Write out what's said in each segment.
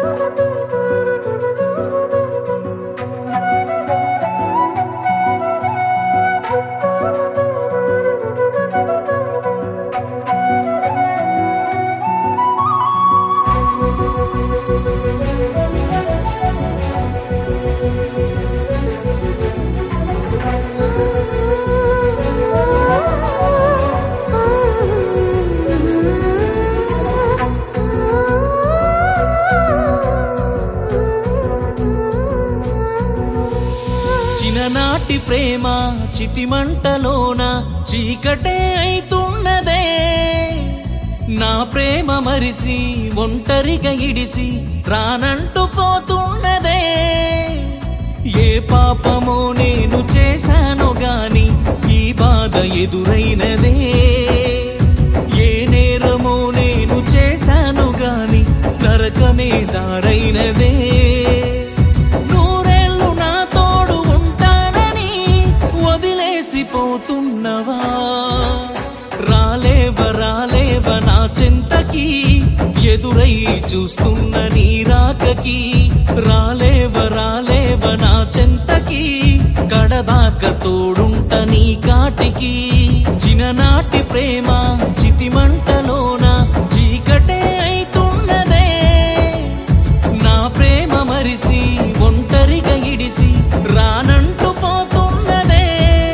చిన్ననాటి ప్రేమ చితిమంటలోన చీకటే అయితున్నదే నా ప్రేమ మరిసి ఒంటరిగా ఇడిసి రానంటూ పోతున్నదే ఏ పాపమో నేను చేశానో గాని ఈ బాధ ఎదురైనదే ఏ నేరమో నేను చేశాను గాని నరకమే దారైనదే నూరేళ్ళు నా తోడు ఉంటానని వదిలేసిపోతున్నవా రాలేవ రాలేవ నా చింతకి ఎదురై చూస్తున్న నీ రాకకి రాలేవ రాలేవ నా చింతకి కడదాక తోడుంట నీ కాటికి చిన్ననాటి ప్రేమ చితిమంటలోన చీకటే అయితున్నదే నా ప్రేమ మరిసి ఒంటరిగా ఇడిసి రానంటూ పోతున్నదే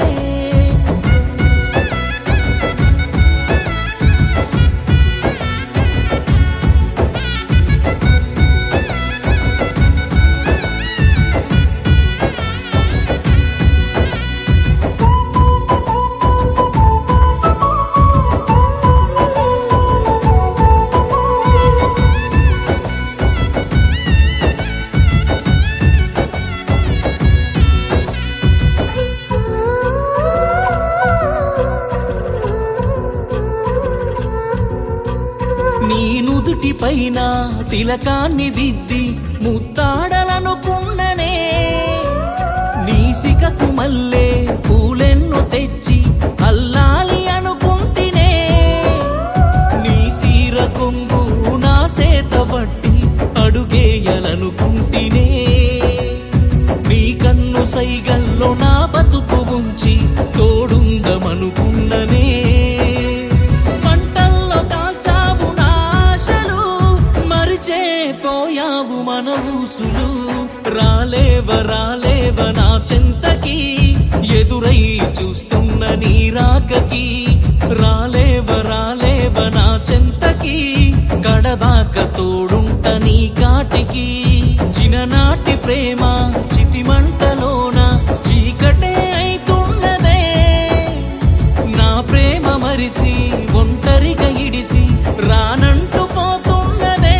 నీ నుదుటి పైన తిలకాన్ని దిద్ది ముత్తాడలనుకున్ననే నీ సిగకు మల్లే పూలెన్ను తెచ్చి అల్లాలి అనుకుంటినే నీ సీర కొంగు నా సేత బట్టి అడుగేయలనుకుంటినే నీ కన్ను సైగల్లో నా బతుకు ఉంచి తోడుందమనుకున్ననే మంటల్లో కాల్చావు నా ఆశలు మరిచే పోయావు మన ఊసులు రాలేవ రాలేవ నా చెంతకి ఎదురై చూస్తున్న నీ రాకకి రాలేవ రాలేవ నా చెంతకి కడదాక తోడుంట నీ కాటికి చిన్ననాటి ప్రేమ చితిమంటలోన చీకటే అయితున్నదే నా ప్రేమ మరిసి ఒంటరిగా ఇడిసి రానంటూ పోతున్నదే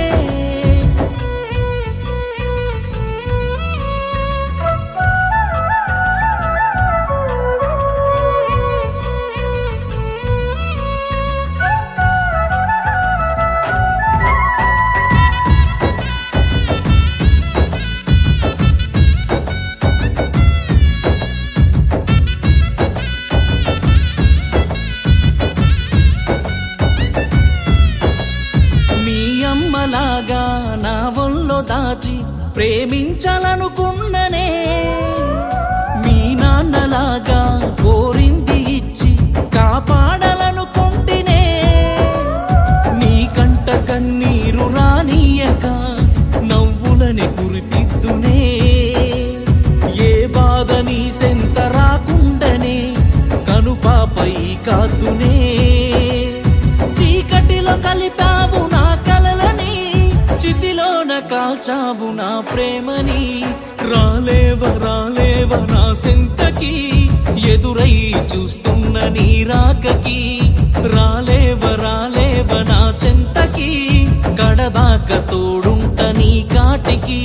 మీ అమ్మలాగా నా ఒళ్ళో దాచి ప్రేమించాలనుకున్ననే మీ నాన్నలాగా కోరింది ఇచ్చి కాపాడాలనుకుంటేనే నీ కంట కన్నీరు రానియక నవ్వులని కురిపిద్దునే ఏ బాధ నీ సెంత రాకుండనే కనుపాపై కాదునే చీకటిలో కలిపావు నా కలలని చితిలోన కాల్చావు నా ప్రేమని రాలేవ రాలేవ నా సెంతకి ఎదురై చూస్తున్న నీ రాకకి రాలేవ రాలేవ నా చెంతకి కడదాక తోడుంట నీ కాటికి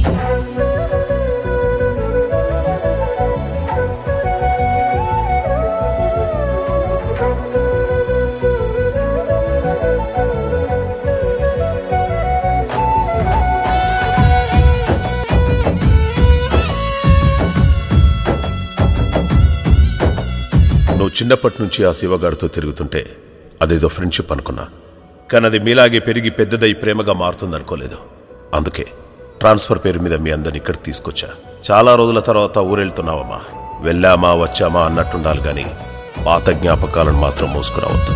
నువ్వు చిన్నప్పటి నుంచి ఆ శివగాడితో తిరుగుతుంటే అదేదో ఫ్రెండ్షిప్ అనుకున్నా కానీ అది మీలాగే పెరిగి పెద్దదై ప్రేమగా మారుతుందనుకోలేదు అందుకే ట్రాన్స్ఫర్ పేరు మీద మీ అందరిని ఇక్కడికి తీసుకొచ్చా చాలా రోజుల తర్వాత ఊరెళ్తున్నావమ్మా వెళ్ళామా వచ్చామా అన్నట్టుండాలి కానీ పాత జ్ఞాపకాలను మాత్రం మోసుకురావద్దు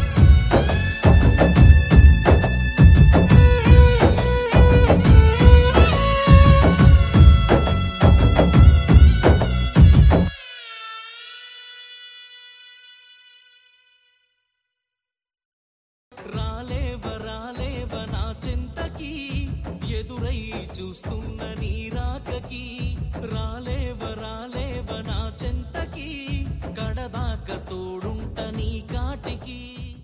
రాలేవ రాలేవ నా చెంతకి ఎదురై చూస్తున్న నీ రాకకి రాలేవ